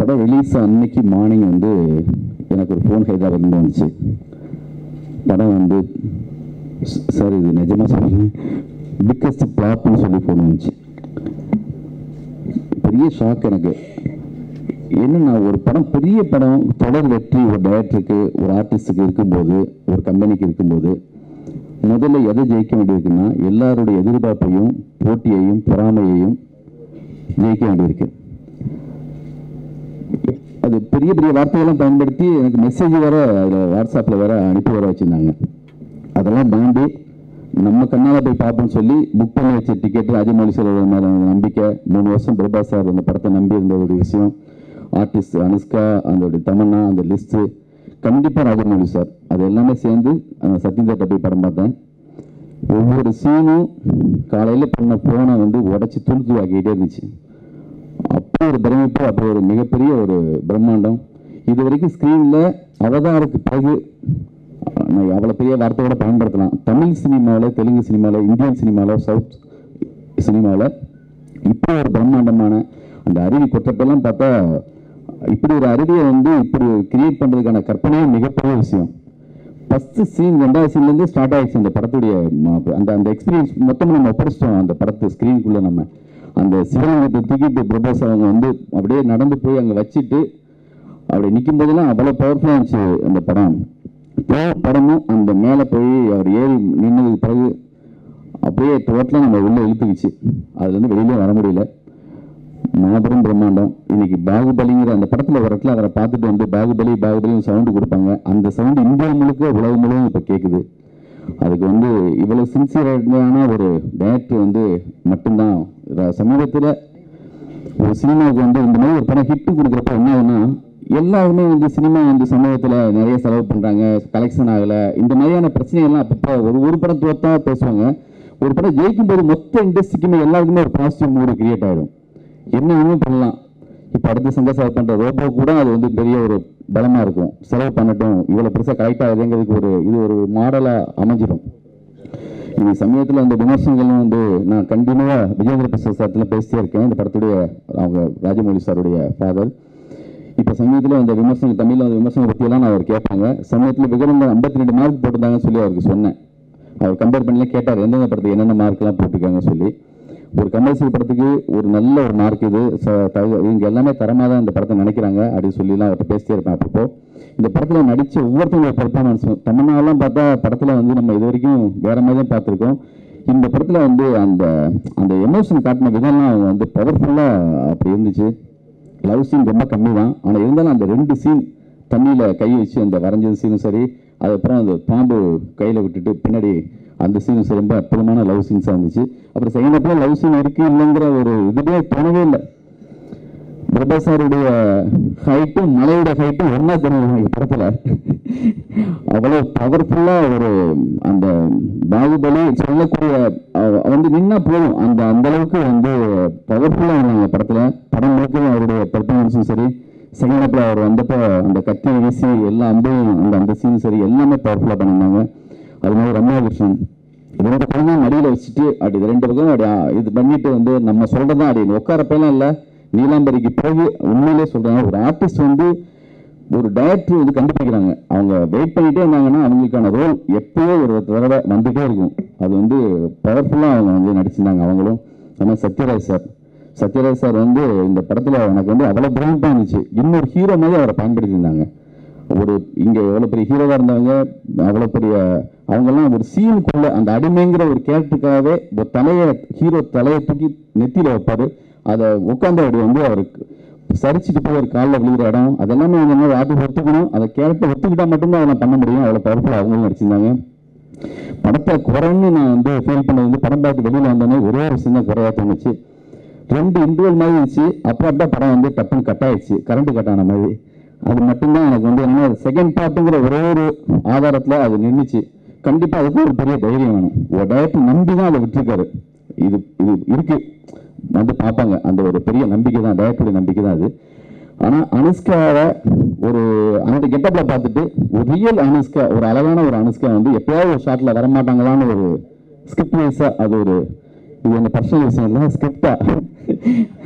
படம் ரிலீஸ் அன்னைக்கு மார்னிங் வந்து எனக்கு ஒரு ஃபோன் ஹைதராபாத்லேருந்து வந்துச்சு படம் வந்து "ஸ்- சார் இது நிஜமாக சொல்லுங்க பிக்கஸ்ட் ப்ளாப்னு சொல்லி ஃபோன் வந்துச்சு பெரிய ஷாக் எனக்கு என்னன்னா ஒரு படம் பெரிய படம் தொடர் வெற்றி ஒரு டைரக்டருக்கு ஒரு ஆர்டிஸ்ட்டுக்கு இருக்கும்போது ஒரு கம்பெனிக்கு இருக்கும்போது முதல்ல எதை ஜெயிக்க வேண்டியிருக்குன்னா எல்லாருடைய எதிர்பார்ப்பையும் போட்டியையும் பொறாமையையும் ஜெயிக்க வேண்டியிருக்கு அது பெரிய பெரிய வார்த்தைகள்லாம் பயன்படுத்தி எனக்கு மெசேஜ் வேற அதில் வாட்ஸ்அப்பில் வேற அனுப்பி வர வச்சுருந்தாங்க அதெல்லாம் தாண்டி நம்ம கண்ணால் போய் பார்ப்போம்னு சொல்லி புக் பண்ணி வச்ச டிக்கெட் ராஜமௌலி சார் மேலே நம்பிக்கை மூணு வருஷம் பிரபா சார் அந்த படத்தை நம்பி இருந்த ஒரு விஷயம் ஆர்டிஸ்ட் அனுஷ்கா அந்த தமன்னா அந்த லிஸ்ட்டு கண்டிப்பாக ராஜமௌலி சார் அது எல்லாமே சேர்ந்து அந்த சத்யந்தர்ட்ட போய் படம் பார்த்தேன் ஒவ்வொரு சீனும் காலையில் பண்ண ஃபோனை வந்து உடச்சி துணி ஆக்கிட்டே இருந்துச்சு அப்போ ஒரு பிரமிப்பு அப்போ ஒரு மிகப்பெரிய ஒரு பிரம்மாண்டம் இது வரைக்கும் ஸ்க்ரீனில் அவதாருக்கு பிறகு அஹ், நான் அவ்வளோ பெரிய வார்த்தையோட பயன்படுத்தலாம் தமிழ் சினிமாவில் தெலுங்கு சினிமாவில் இந்தியன் சினிமாவில் சவுத் சினிமாவில் இப்போ ஒரு பிரம்மாண்டமான அந்த அருவி கொட்டப்பெல்லாம் பார்த்தா இப்படி ஒரு அருவியை வந்து இப்படி கிரியேட் பண்ணுறதுக்கான கற்பனையே மிகப்பெரிய விஷயம் ஃபஸ்ட்டு சீன் ரெண்டாவது சீன்லேருந்து ஸ்டார்ட் ஆயிடுச்சு அந்த படத்துடைய ம- அந்த அந்த எக்ஸ்பீரியன்ஸ் மொத்தமாக நம்ம ஒப்படைச்சிட்டோம் அந்த படத்து ஸ்க்ரீனுக்குள்ளே நம்ம அந்த சிவலிங்கத்தை தூக்கிட்டு பிரபாஸ் அவங்க வந்து அப்படியே நடந்து போய் அங்கே வச்சுட்டு அப்படி நிற்கும் போதெல்லாம் அவ்வளோ பவர்ஃபுல்லாக இருந்துச்சு அந்த படம் இப்போ படமும் அந்த மேலே போய் அவர் ஏறி நின்னதுக்கு பிறகு அப்படியே டோட்டலாக நம்ம உள்ளே இழுத்துக்குச்சு அதுலேருந்து வெளியிலே வர முடியல மாபெரும் பிரம்மாண்டம் இன்னைக்கு பாகுபலிங்கிற அந்த படத்தில் ஒரு இடத்துல அவரை பார்த்துட்டு வந்து பாகுபலி பாகுபலின்னு சவுண்டு கொடுப்பாங்க அந்த சவுண்டு இந்தியா முழுக்க உலகம் முழுவதும் இப்போ கேட்குது அதுக்கு வந்து இவ்வளோ சின்சியரான ஒரு டேரக்டர் வந்து மட்டும்தான் சமீபத்தில் ஒரு சினிமாவுக்கு வந்து இந்த மாதிரி ஒரு படம் ஹிட்டு கொடுக்குறப்ப என்ன ஆகுதுன்னா எல்லாருமே வந்து சினிமா வந்து சமூகத்தில் நிறைய செலவு பண்ணுறாங்க கலெக்ஷன் ஆகலை இந்த மாதிரியான பிரச்சனைகள்லாம் அப்பப்போ ஒரு ஒரு படம் தோத்தா பேசுவாங்க ஒரு படம் ஜெயிக்கும் போது மொத்த இண்டஸ்ட்ரிக்குமே எல்லாருக்குமே ஒரு பாசிட்டிவ் மூடு கிரியேட் ஆகிடும் என்ன வேணுமோ பண்ணலாம் இப்போ அடுத்து சங்க சார் பண்ணுற ரோபோ கூட அது வந்து பெரிய ஒரு பலமாக இருக்கும் செலவு பண்ணட்டும் இவ்வளோ பெருசாக கரெக்ட் ஆகுதுங்கிறதுக்கு ஒரு இது ஒரு மாடலாக அமைஞ்சிடும் இந்த சமயத்தில் அந்த விமர்சனங்களும் வந்து நான் கண்டினியூவாக விஜேந்திர பிரசாத் சார்த்தில் பேசிட்டே இருக்கேன் இந்த படத்துடைய அவங்க ராஜமௌலி சாருடைய ஃபாதர் இப்போ சமயத்தில் அந்த விமர்சனம் தமிழில் அந்த விமர்சனம் பற்றியெல்லாம் நான் அவர் கேட்பாங்க சமயத்தில் விகடன் ஐம்பத்தி ரெண்டு மார்க் போட்டிருந்தாங்கன்னு சொல்லி அவருக்கு சொன்னேன் அவர் கம்பேர் பண்ணிலாம் கேட்டார் எந்தெந்த படத்துக்கு என்னென்ன மார்க்லாம் போட்டிருக்காங்கன்னு சொல்லி ஒரு கமர்ஷியல் படத்துக்கு ஒரு நல்ல ஒரு மார்க் இது ச- தகு- இவங்க எல்லாமே தரமாக தான் இந்த படத்தை நினைக்கிறாங்க அப்படின்னு சொல்லிலாம் அவர்கிட்ட பேசிட்டே இருப்பேன் அப்பப்போ இந்த படத்தில் நடித்த ஒவ்வொருத்தவங்களோட பெர்ஃபார்மன்ஸும் தமிழ்நாடெல்லாம் பார்த்தா படத்தில் வந்து நம்ம இது வரைக்கும் வேற மாதிரி தான் பார்த்துருக்கோம் இந்த படத்தில் வந்து அந்த அந்த எமோஷன் காட்டின விதம்லாம் அவங்க வந்து பவர்ஃபுல்லாக அப்படி இருந்துச்சு லவ் சீன் ரொம்ப கம்மி தான் ஆனால் இருந்தாலும் அந்த ரெண்டு சீன் தண்ணியில் கை வச்சு அந்த வரைஞ்சது சீனும் சரி அதுக்கப்புறம் அந்த பாம்பு கையில் விட்டுட்டு பின்னாடி அந்த சீனும் சரி ரொம்ப அற்புதமான லவ் சீன்ஸாக இருந்துச்சு அப்புறம் செகண்ட் அப்பில் லவ் சீன் இருக்கு இல்லைங்கிற ஒரு இதுவே தோணவே இல்லை பிரபாசாருடைய ஹைட்டும் மலையோட ஹைட்டும் ஒன்றா தெரியும் படத்தில் அவ்வளோ பவர்ஃபுல்லாக ஒரு அந்த பாகுபலி சொல்லக்கூடிய அவ- வந்து நின்னா போதும் அந்த அந்த அளவுக்கு வந்து பவர்ஃபுல்லாக இருந்தாங்க படத்தில் படம் முழுக்க அவருடைய பெர்ஃபார்மன்ஸும் சரி செகண்ட் அப்பில் அவர் வந்தப்போ அந்த கத்தி வீசி எல்லா அம்பையும் அந்த அந்த சீன் சரி எல்லாமே பவர்ஃபுல்லாக பண்ணியிருந்தாங்க அது மாதிரி ரம்யா கிருஷ்ணன் ரெண்டு படம் மடியில் வச்சுட்டு அப்படி இது ரெண்டு பக்கம் அப்படி ஆ, இது பண்ணிட்டு வந்து நம்ம சொல்றதான் அப்படி உட்காரப்பெல்லாம் இல்லை நீலாம்பரிக்கு பிறகு உண்மையிலே சொல்றாங்க ஒரு ஆர்டிஸ்ட் வந்து ஒரு டைரக்டர் வந்து கண்டுபிடிக்கிறாங்க அவங்க வெயிட் பண்ணிட்டே இருந்தாங்கன்னா அவங்களுக்கான ரோல் எப்பயோ ஒரு தடவை வந்துட்டே இருக்கும் அது வந்து பவர்ஃபுல்லாக அவங்க வந்து நடிச்சிருந்தாங்க அவங்களும் அது மாதிரி சத்யராஜ் சார் சத்யராஜ் சார் வந்து இந்த படத்தில் எனக்கு வந்து அவ்வளோ பிரமிப்பாக இருந்துச்சு இன்னொரு ஹீரோ மாதிரி அவரை பயன்படுத்தியிருந்தாங்க ஒரு இங்க எவ்வளவு பெரிய ஹீரோவா இருந்தவங்க அவ்வளவு பெரிய அவங்கெல்லாம் ஒரு சீனுக்குள்ள அந்த அடிமைங்கிற ஒரு கேரக்டருக்காகவே ஒரு தலையை ஹீரோ தலையை தூக்கி நெத்தியில வைப்பாரு அதை உட்காந்து அப்படி வந்து அவருக்கு சரிச்சுட்டு போய் ஒரு காலில் விழுகிற இடம் அதெல்லாமே அவங்க என்ன ஆர்டிஸ்ட் ஒத்துக்கணும் அதை கேரக்டர் ஒத்துக்கிட்டா மட்டும்தான் அதெல்லாம் பண்ண முடியும் அவ்வளோ பவர்ஃபுல்லாக அவங்களும் நடிச்சிருந்தாங்க படத்தை குறைன்னு நான் வந்து ஃபீல் பண்ணது வந்து படம் பார்த்து வெளியில் வந்தோடனே ஒரே ஒரு சின்ன குறையா தோணுச்சு ரெண்டு இன்டர்வல் மாதிரி இருந்துச்சு அப்புறம் அப்படியே படம் வந்து டப்புன்னு கட் ஆயிடுச்சு கரண்ட் கட் ஆன மாதிரி அது மட்டும்தான் எனக்கு வந்து என்ன செகண்ட் பார்ட்டுங்கிற ஒரே ஒரு ஆதாரத்தில் அது நின்றுச்சு கண்டிப்பாக அதுக்கு ஒரு பெரிய தைரியம் வேணும் ஒரு டயரக்டர் நம்பி தான் அதை விட்டுருக்காரு இது இது இருக்கு வந்து பார்ப்பாங்க அந்த ஒரு பெரிய நம்பிக்கை தான் டயரக்டருடைய நம்பிக்கை தான் அது ஆனால் அனுஷ்காவை ஒரு அந்த கெட்டப்பில் பார்த்துட்டு ஒரு ரியல் அனுஷ்கா ஒரு அழகான ஒரு அனுஷ்கா வந்து எப்பயாவது ஒரு ஷாட்டில் வரமாட்டாங்களான்னு ஒரு ஸ்கிரிப்ட் வைஸாக அது ஒரு இது என்ன பர்சனல் விஷயம் இல்லை ஸ்கிரிப்டா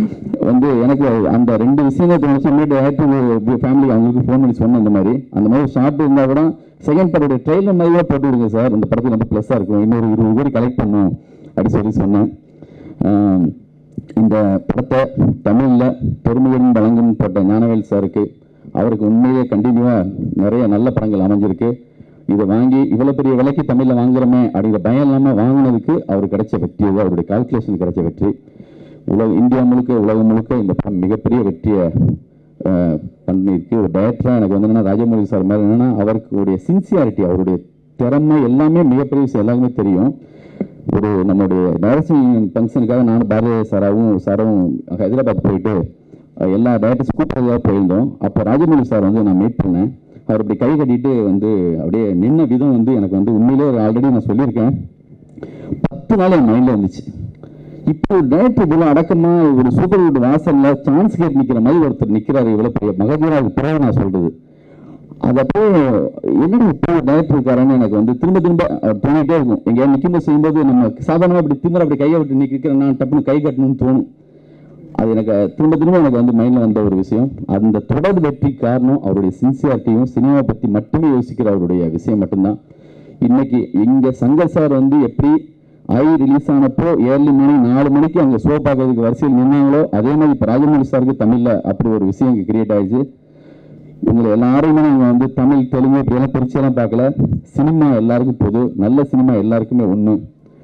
வந்து எனக்கு அந்த ரெண்டு விஷயம் தான் தோணுச்சு முன்னாடி ஆக்டிவ் ஃபேமிலி அவங்களுக்கு ஃபோன் பண்ணி சொன்னேன் இந்த மாதிரி அந்த மாதிரி ஷார்ட் இருந்தால் கூட செகண்ட் படோட ட்ரெயிலர் மாதிரி கூட போட்டு விடுங்க சார் இந்த படத்துக்கு ரொம்ப ப்ளஸ்ஸாக இருக்கும் இன்னொரு இருபது கோடி கலெக்ட் பண்ணும் அப்படின்னு சொல்லி சொன்னேன் ஆஹ் இந்த படத்தை தமிழில் பெருமையுடன் வழங்கும் போட்ட ஞானவேல் சாருக்கு அவருக்கு உண்மையிலே கண்டினியூவாக நிறைய நல்ல படங்கள் அமைஞ்சிருக்கு இதை வாங்கி இவ்வளோ பெரிய விலைக்கு தமிழில் வாங்குறோமே அப்படிங்கிற பயம் இல்லாமல் வாங்கினதுக்கு அவர் கிடைச்ச வெற்றி அது அவருடைய கால்குலேஷன் கிடைச்ச வெற்றி உலக இந்தியா முழுக்க உலகம் முழுக்க இந்த படம் மிகப்பெரிய வெற்றியை அஹ், பண்ணியிருக்கு ஒரு டைரக்டராக எனக்கு வந்து என்னன்னா ராஜமௌழி சார் மேலே என்னன்னா அவருக்கு உடைய சின்சியாரிட்டி அவருடைய திறமை எல்லாமே மிகப்பெரிய விஷயம் எல்லாருக்குமே தெரியும் ஒரு நம்மளுடைய டைரக்ஷன் ஃபங்க்ஷனுக்காக நானும் பாரதிய சாராவும் சாரும் ஹைதராபாத் போயிட்டு அஹ், எல்லா டைரக்டர்ஸ் கூப்பிட்றதாக போயிருந்தோம் அப்போ ராஜமௌழி சார் வந்து நான் மீட் பண்ணேன் அவர் இப்படி கை கட்டிட்டு வந்து அப்படியே நின்ன விதம் வந்து எனக்கு வந்து உண்மையிலே ஆல்ரெடி நான் சொல்லியிருக்கேன் பத்து நாள் என் மைண்டில் இருந்துச்சு இப்போ டைரக்டர் இவ்வளோ அடக்கமா ஒரு சூப்பர் ஹிட் வாசல்ல சான்ஸ் கேட் நிக்கிற மாதிரி ஒருத்தர் நிக்கிறாரு இவ்வளவு பெரிய மகஜராவுக்கு பிறகு நான் சொல்றது அது அப்போ என்னடா இப்போ டைரக்டர் இருக்காருன்னு எனக்கு வந்து திரும்ப திரும்ப அவர் தோணிட்டே இருக்கும் எங்கேயா நிற்கும்போது செய்யும்போது நம்ம சாதாரணமாக அப்படி திமிர அப்படி கையை விட்டு நிற்கிறேன் நான் டப்புன்னு கை கட்டணும்னு தோணும் அது எனக்கு திரும்ப திரும்ப எனக்கு வந்து மைண்டில் வந்த ஒரு விஷயம் அந்த தொடர் வெற்றி காரணம் அவருடைய சின்சியாரிட்டியும் சினிமா பற்றி மட்டுமே யோசிக்கிற அவருடைய விஷயம் மட்டும்தான் இன்னைக்கு இங்க சங்கர் சார் வந்து எப்படி ஐ ரிலீஸ் ஆனப்போ ஏர்லி மார்னிங் நாலு மணிக்கு அங்கே ஷோ பார்க்கறதுக்கு வரிசையில் நின்னாங்களோ அதே மாதிரி இப்போ ராஜமௌழி சாருக்கு தமிழில் அப்படி ஒரு விஷயம் இங்கே கிரியேட் ஆயிடுச்சு இவங்களை எல்லாருமே நாங்கள் வந்து தமிழ் தெலுங்கு இப்படியெல்லாம் பிரிச்செல்லாம் பார்க்கல சினிமா எல்லாருக்கும் பொது நல்ல சினிமா எல்லாருக்குமே ஒன்று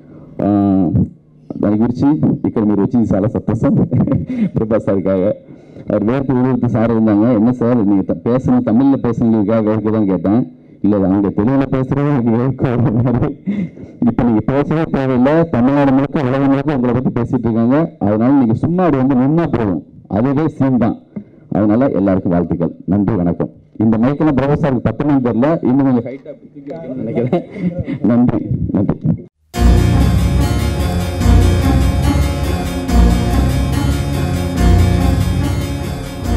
దాని గురించి ఇక్కడ మీరు వచ్చి చాలా సంతోషం பிரபா சாருக்காக அவர் வேர்த்து உருவத்து சார் இருந்தாங்க என்ன சார் நீங்கள் த- பேசணும் தமிழில் பேசுனதுக்காக வேர்க்கு தான் கேட்டேன் இல்லை அவங்க தெலுங்கில் பேசுகிறதே எனக்கு வேர்க்கும் இப்போ நீங்கள் பேசவே தேவையில்லை தமிழ்நாடு முழுக்க உலகம் முழுக்க உங்களை பற்றி பேசிட்டு இருக்காங்க அதனால நீங்கள் சும்மா அப்படி வந்து நின்னா போதும் அதுவே சீன் தான் அதனால எல்லாருக்கும் வாழ்த்துக்கள் நன்றி வணக்கம் இந்த மைக்கெல்லாம் பிரபா சாருக்கு பத்து மணி தெரியல இன்னும் கொஞ்சம் ஹைட்டாக நினைக்கிறேன் நன்றி நன்றி